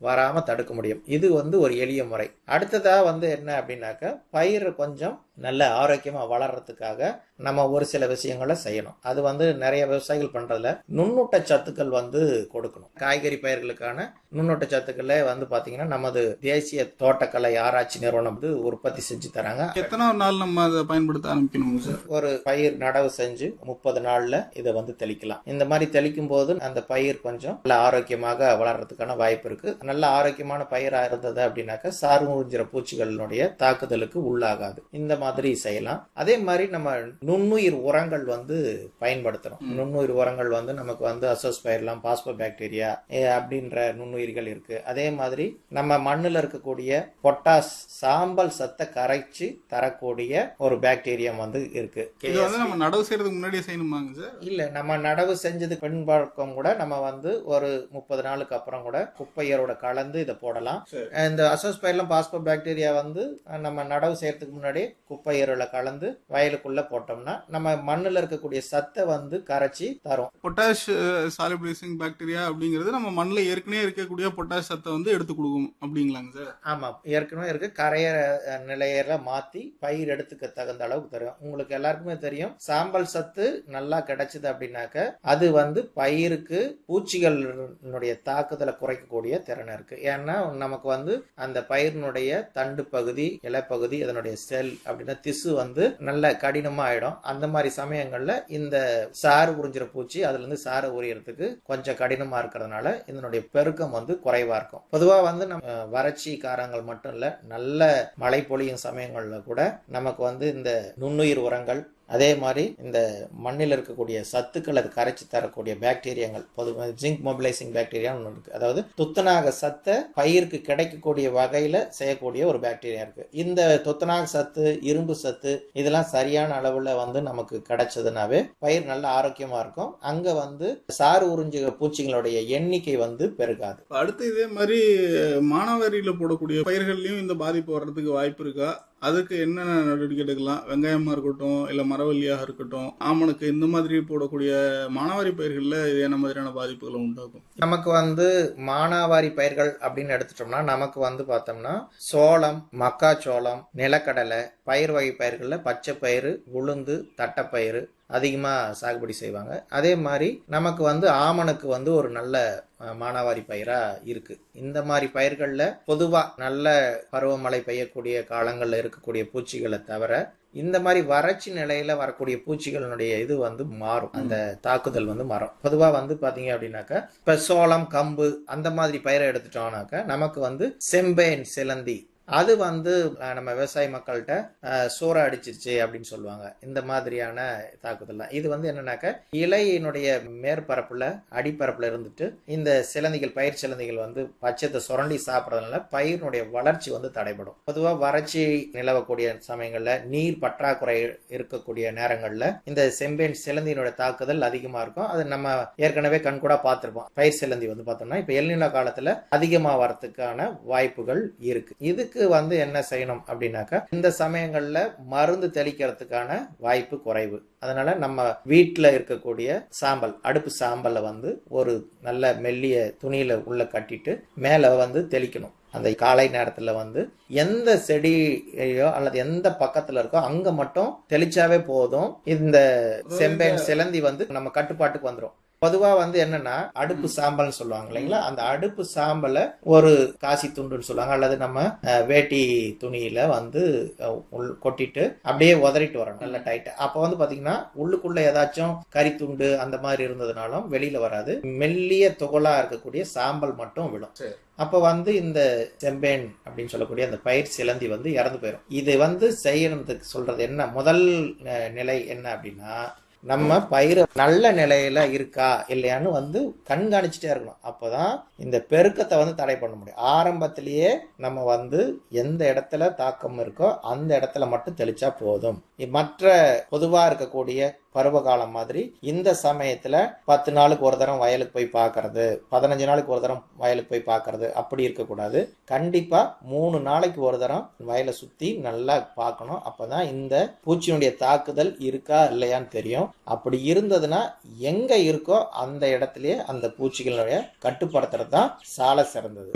வராம தடுக்க முடியும் இது வந்து ஒரு எளிய முறை அடுத்ததா வந்து என்ன அப்படின்னாக்க பயிர் கொஞ்சம் நல்ல ஆரோக்கியமா வளர்றதுக்காக நம்ம ஒரு சில விஷயங்களை செய்யணும் அது வந்து நிறைய விவசாயிகள் பண்றதுல நுண்ணூட்ட சத்துக்கள் வந்து கொடுக்கணும் காய்கறி பயிர்களுக்கான நுண்ணூட்ட சத்துக்களே வந்து பாத்தீங்கன்னா நமது தேசிய தோட்டக்கலை ஆராய்ச்சி நிறுவனம் வந்து உற்பத்தி செஞ்சு தராங்க எத்தனாவது நாள் நம்ம அதை பயன்படுத்த ஆரம்பிக்கணும் சார் ஒரு பயிர் நடவு செஞ்சு முப்பது நாள்ல இதை வந்து தெளிக்கலாம் இந்த மாதிரி தெளிக்கும் போது அந்த பயிர் கொஞ்சம் நல்ல ஆரோக்கியமாக வளர்றதுக்கான வாய்ப்பு இருக்கு நல்ல ஆரோக்கியமான பயிரா இருந்தது அப்படின்னாக்க சாறு உறிஞ்சிற பூச்சிகளினுடைய தாக்குதலுக்கு உள்ளாகாது இந்த மாதிரி செய்யலாம் அதே மாதிரி நம்ம நுண்ணுயிர் உரங்கள் வந்து பயன்படுத்துறோம் நுண்ணுயிர் உரங்கள் வந்து நமக்கு வந்து அசோஸ்பைர்லாம் பாஸ்போ பாக்டீரியா அப்படின்ற நுண்ணுயிர்கள் இருக்கு அதே மாதிரி நம்ம மண்ணுல இருக்கக்கூடிய பொட்டாஸ் சாம்பல் சத்தை கரைச்சு தரக்கூடிய ஒரு பாக்டீரியம் வந்து இருக்கு இது வந்து நம்ம நடவு செய்யறதுக்கு முன்னாடியே செய்யணுமாங்க சார் இல்ல நம்ம நடவு செஞ்சது பின்பக்கம் கூட நம்ம வந்து ஒரு முப்பது நாளுக்கு அப்புறம் கூட குப்பையரோட கலந்து இதை போடலாம் சரி. இந்த அசோஸ்பைர்லம் பாஸ்போ பாக்டீரியா வந்து அஹ், நம்ம நடவு செய்யறதுக்கு முன்னாடி குப்பையரோட கலந்து வயலுக்குள்ள போட்டோம்னா நம்ம மண்ணுல இருக்கக்கூடிய சத்தை வந்து கரைச்சி தரும் பொட்டாஷ் சாலிபிளைசிங் பாக்டீரியா அப்படிங்கிறது நம்ம மண்ணில் ஏற்கனவே இருக்கக்கூடிய பொட்டாஷ் சத்தை வந்து எடுத்து கொடுக்கும் அப்படிங்களாங்க சார் ஆமா ஏற்கனவே இருக்கு கரையிற அஹ், நிலையில மாத்தி பயிர் எடுத்துக்க தகுந்த அளவுக்கு தரும் உங்களுக்கு எல்லாருக்குமே தெரியும் சாம்பல் சத்து நல்லா கிடைச்சது அப்படின்னாக்க அது வந்து பயிருக்கு பூச்சிகளினுடைய தாக்குதலை குறைக்கக்கூடிய திறன் இருக்கு ஏன்னா நமக்கு வந்து அந்த பயிரினுடைய தண்டு பகுதி இலைப்பகுதி அதனுடைய செல் அப்படின்னா திசு வந்து நல்ல கடினமா ஆயிடும் அந்த மாதிரி சமயங்கள்ல இந்த சாறு உறிஞ்சிற பூச்சி அதுல இருந்து சாறு உரியறதுக்கு கொஞ்சம் கடினமா இருக்கிறதுனால இதனுடைய பெருக்கம் வந்து குறைவா இருக்கும் பொதுவா வந்து நம்ம அஹ், வறட்சி காரங்கள் மட்டும் இல்ல நல்ல மழை பொழியும் சமயங்கள்ல கூட நமக்கு வந்து இந்த நுண்ணுயிர் உரங்கள் அதே மாதிரி இந்த மண்ணில் இருக்கக்கூடிய சத்துக்கள் அது கரைச்சி தரக்கூடிய பாக்டீரியாங்கள் பொதுவாக ஜிங்க் மொபிலைசிங் பாக்டீரியா ஒன்று இருக்கு அதாவது துத்தநாக சத்தை பயிருக்கு கிடைக்கக்கூடிய வகையில செய்யக்கூடிய ஒரு பாக்டீரியா இருக்கு இந்த துத்தநாக சத்து இரும்பு சத்து இதெல்லாம் சரியான அளவுல வந்து நமக்கு கிடைச்சதுனாவே பயிர் நல்ல ஆரோக்கியமா இருக்கும் அங்க வந்து சாறு உறிஞ்சு பூச்சிகளுடைய எண்ணிக்கை வந்து பெருகாது இப்ப அடுத்து இதே மாதிரி மானாவாரியில போடக்கூடிய பயிர்கள்லயும் இந்த பாதிப்பு வர்றதுக்கு வாய்ப்பு இருக்கா அதுக்கு என்னென்ன நடவடிக்கை எடுக்கலாம் வெங்காயமா இருக்கட்டும் இல்ல மரவள்ளியாக இருக்கட்டும் ஆமணக்கு இந்த மாதிரி போடக்கூடிய மானாவாரி பயிர்கள்ல இது என்ன மாதிரியான பாதிப்புகளை உண்டாக்கும் நமக்கு வந்து மானாவாரி பயிர்கள் அப்படின்னு எடுத்துட்டோம்னா நமக்கு வந்து பார்த்தோம்னா சோளம் மக்காச்சோளம் நிலக்கடலை பயிர் வகை பயிர்கள்ல பச்சை பயிறு உளுந்து தட்டைப்பயிறு அதிகமா சாகுபடி செய்வாங்க அதே மாதிரி நமக்கு வந்து ஆமணக்கு வந்து ஒரு நல்ல அஹ், மானாவாரி பயிரா இருக்கு இந்த மாதிரி பயிர்கள்ல பொதுவா நல்ல பருவமழை பெய்யக்கூடிய காலங்கள்ல இருக்கக்கூடிய பூச்சிகளை தவிர இந்த மாதிரி வறட்சி நிலையில வரக்கூடிய பூச்சிகளினுடைய இது வந்து மாறும் அந்த தாக்குதல் வந்து மாறும் பொதுவா வந்து பாத்தீங்க அப்படின்னாக்க இப்ப சோளம் கம்பு அந்த மாதிரி பயிரை எடுத்துட்டோம்னாக்க நமக்கு வந்து செம்பேன் சிலந்தி அது வந்து அஹ், நம்ம விவசாய மக்கள்கிட்ட அஹ், சூற அடிச்சிருச்சு அப்படின்னு சொல்லுவாங்க இந்த மாதிரியான தாக்குதல் தான் இது வந்து என்னன்னாக்க இலையினுடைய மேற்பரப்புல அடிப்பரப்புல இருந்துட்டு இந்த சிலந்திகள் பயிர் சிலந்திகள் வந்து பச்சத்தை சுரண்டி சாப்பிட்றதுனால பயிரினுடைய வளர்ச்சி வந்து தடைபடும் பொதுவா வறட்சி நிலவக்கூடிய சமயங்கள்ல நீர் பற்றாக்குறை இருக்கக்கூடிய நேரங்கள்ல இந்த செம்பேன் சிலந்தியினுடைய தாக்குதல் அதிகமா இருக்கும் அது நம்ம ஏற்கனவே கண்கூடா பார்த்திருப்போம் பயிர் சிலந்தி வந்து பார்த்தோம்னா இப்ப எல்நில காலத்துல அதிகமா வரதுக்கான வாய்ப்புகள் இருக்கு இதுக்கு வந்து என்ன செய்யணும் அப்படின்னாக்கா இந்த சமயங்கள்ல மருந்து தெளிக்கிறதுக்கான வாய்ப்பு குறைவு அதனால நம்ம வீட்டில் இருக்கக்கூடிய சாம்பல் அடுப்பு சாம்பலை வந்து ஒரு நல்ல மெல்லிய துணியில உள்ள கட்டிட்டு மேலே வந்து தெளிக்கணும் அந்த காலை நேரத்துல வந்து எந்த செடியோ அல்லது எந்த பக்கத்துல இருக்கோ அங்க மட்டும் தெளிச்சாவே போதும் இந்த செம்பேன் சிலந்தி வந்து நம்ம கட்டுப்பாட்டுக்கு வந்துடும் பொதுவா வந்து என்னன்னா அடுப்பு சாம்பல்னு சொல்லுவாங்க இல்லைங்களா அந்த அடுப்பு சாம்பலை ஒரு காசி துண்டுன்னு சொல்லுவாங்க அல்லது நம்ம அஹ், வேட்டி துணியில வந்து அஹ், உள் கொட்டிட்டு அப்படியே உதறிட்டு வரணும் நல்ல டைட்டா அப்ப வந்து பாத்தீங்கன்னா உள்ளுக்குள்ள ஏதாச்சும் கறி துண்டு அந்த மாதிரி இருந்ததுனாலும் வெளியில வராது மெல்லிய துகளா இருக்கக்கூடிய சாம்பல் மட்டும் விடும் சரி. அப்ப வந்து இந்த செம்பேன் அப்படின்னு சொல்லக்கூடிய அந்த பயிர் சிலந்தி வந்து இறந்து போயிடும் இது வந்து செய்யறதுக்கு சொல்றது என்ன முதல் அஹ், நிலை என்ன அப்படின்னா நம்ம பயிர் நல்ல நிலையில இருக்கா இல்லையான்னு வந்து கண்காணிச்சுட்டே இருக்கணும் அப்பதான் இந்த பெருக்கத்தை வந்து தடை பண்ண முடியும் ஆரம்பத்திலேயே நம்ம வந்து எந்த இடத்துல தாக்கம் இருக்கோ அந்த இடத்துல மட்டும் தெளிச்சா போதும் இ- மற்ற பொதுவா இருக்கக்கூடிய பருவகாலம் மாதிரி இந்த சமயத்துல பத்து நாளுக்கு ஒரு தரம் வயலுக்கு போய் பார்க்கறது பதினஞ்சு நாளுக்கு ஒரு தரம் வயலுக்கு போய் பார்க்கறது அப்படி இருக்கக்கூடாது கண்டிப்பா மூணு நாளைக்கு ஒரு தரம் வயலை சுத்தி நல்லா பார்க்கணும் அப்பதான் இந்த பூச்சியினுடைய தாக்குதல் இருக்கா இல்லையான்னு தெரியும் அப்படி இருந்ததுன்னா எங்க இருக்கோ அந்த இடத்துலயே அந்த பூச்சிகளுடைய கட்டுப்படுத்துறது தான் சால சிறந்தது